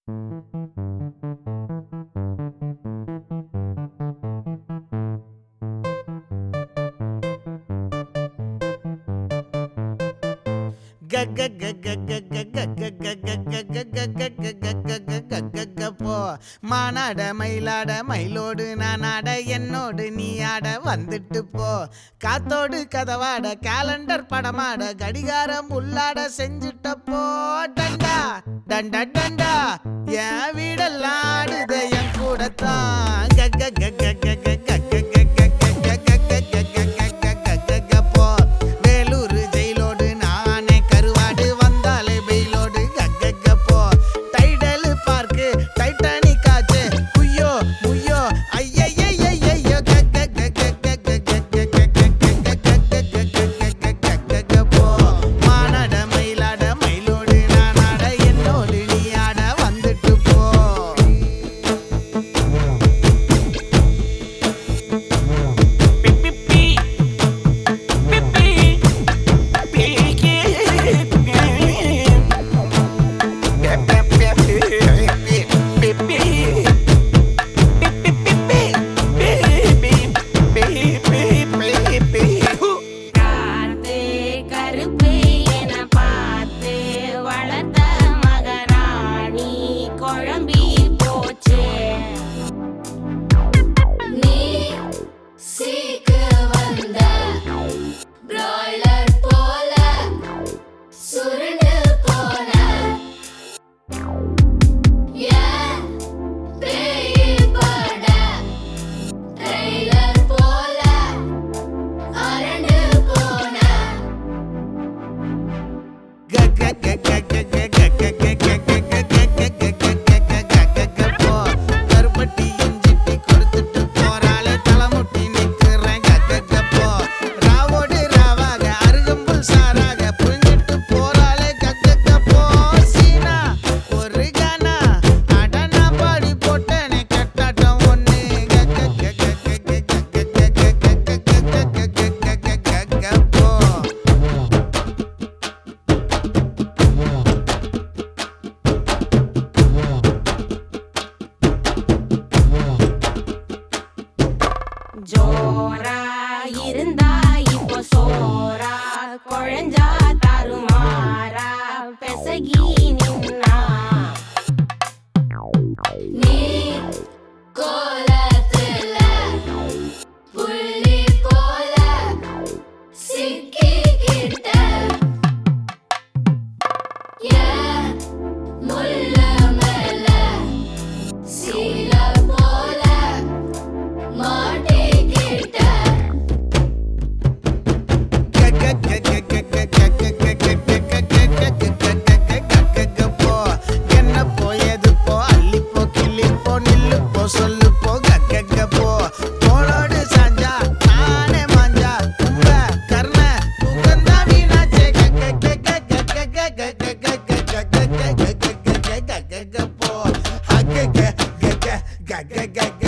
போ மானாட மயிலாட மயிலோடு நான் ஆட என்னோடு நீ ஆட வந்துட்டு போ காத்தோடு கதவாட கேலண்டர் படமாட கடிகாரம் உள்ளாட செஞ்சுட்ட போ டண்டா டண்டா டண்டா என் வீடெல்லாம் ஆடுத என் கூடத்தான் கக்க கக்க கக்க கக்க போ வேலூர் ஜெயிலோடு நானே கருவாடு வந்தாலே வெயிலோடு கக்க போ டைடல் பார்க்கு டைட்டானிக் ஆச்சு குய்யோ முய்யோ ஐயையையையோ போ மானாட மயிலாட மயிலோடு நான் ஆட என்னோடு நீ ஆட வந்துட்டு போ காத்து கருப்பு என பார்த்து வளர்த்த மகராணி குழம்பி போச்சு நீ சீக்கு வந்த பிராய்லர் போல சுருண்டு போன ஏன் பேய் பட ட்ரெய்லர் போல அரண்டு போன கருப்பட்டி இஞ்சிட்டி கொடுத்துட்டு போறாளே தலைமுட்டி நிக்கிறேன் கக்கப்போ ராவோடு ராவாக அருகம்புல் சாராக புரிஞ்சிட்டு போறாளே கக்கப்போ சீனா ஒரு கானா அடனா பாடி போட்டேனே கட்டாட்டம் ஒண்ணு கக்கப்போ ஜோரா இருந்தா இப்போ சோரா குழஞ்சா தருமாறா பெசகி நின்னா நீ கோலத்துல புள்ளி போல சிக்கிக்கிட்ட ஏன் முள்ள மேல சீல போல மாட்டிக்கிட்ட என்ன போயது போ அள்ளி போ கிள்ளி போ நில்லு போ சொல்லு போ கக்க போ தோளோடு சாஞ்சா நானே மாஞ்சா உங்க கர்ண உகந்தா வீணாச்சே போ